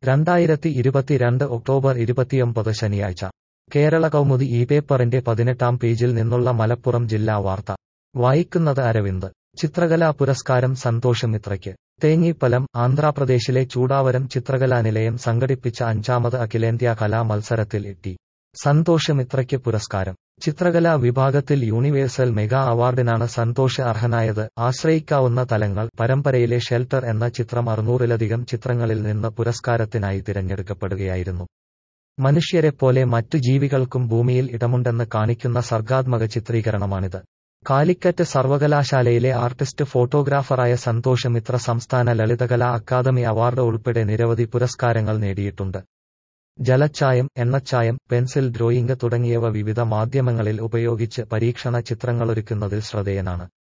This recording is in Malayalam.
രണ്ടായിരത്തി ഇരുപത്തിരണ്ട് ഒക്ടോബർ ഇരുപത്തിയൊമ്പത് ശനിയാഴ്ച കേരള കൗമുദി ഈ പേപ്പറിന്റെ പതിനെട്ടാം പേജിൽ നിന്നുള്ള മലപ്പുറം ജില്ലാ വാർത്ത വായിക്കുന്നത് അരവിന്ദ് ചിത്രകലാ പുരസ്കാരം സന്തോഷ് മിത്രയ്ക്ക് തേഞ്ഞിപ്പലം ആന്ധ്രാപ്രദേശിലെ ചൂടാവരം ചിത്രകലാനിലയം സംഘടിപ്പിച്ച അഞ്ചാമത് അഖിലേന്ത്യാ കലാ മത്സരത്തിൽ എത്തി സന്തോഷ് മിത്രയ്ക്ക് പുരസ്കാരം ചിത്രകലാ വിഭാഗത്തിൽ യൂണിവേഴ്സൽ മെഗാ അവാർഡിനാണ് സന്തോഷ് അർഹനായത് ആശ്രയിക്കാവുന്ന തലങ്ങൾ പരമ്പരയിലെ ഷെൽട്ടർ എന്ന ചിത്രം അറുന്നൂറിലധികം ചിത്രങ്ങളിൽ നിന്ന് പുരസ്കാരത്തിനായി തിരഞ്ഞെടുക്കപ്പെടുകയായിരുന്നു മനുഷ്യരെപ്പോലെ മറ്റു ജീവികൾക്കും ഭൂമിയിൽ ഇടമുണ്ടെന്ന് കാണിക്കുന്ന സർഗാത്മക ചിത്രീകരണമാണിത് കാലിക്കറ്റ് സർവകലാശാലയിലെ ആർട്ടിസ്റ്റ് ഫോട്ടോഗ്രാഫറായ സന്തോഷ് മിത്ര സംസ്ഥാന ലളിതകലാ അക്കാദമി അവാർഡ് ഉൾപ്പെടെ നിരവധി പുരസ്കാരങ്ങൾ നേടിയിട്ടുണ്ട് ജലച്ചായം എണ്ണച്ചായം പെൻസിൽ ഡ്രോയിംഗ് തുടങ്ങിയവ വിവിധ മാധ്യമങ്ങളിൽ ഉപയോഗിച്ച് പരീക്ഷണ ചിത്രങ്ങളൊരുക്കുന്നതിൽ ശ്രദ്ധേയനാണ്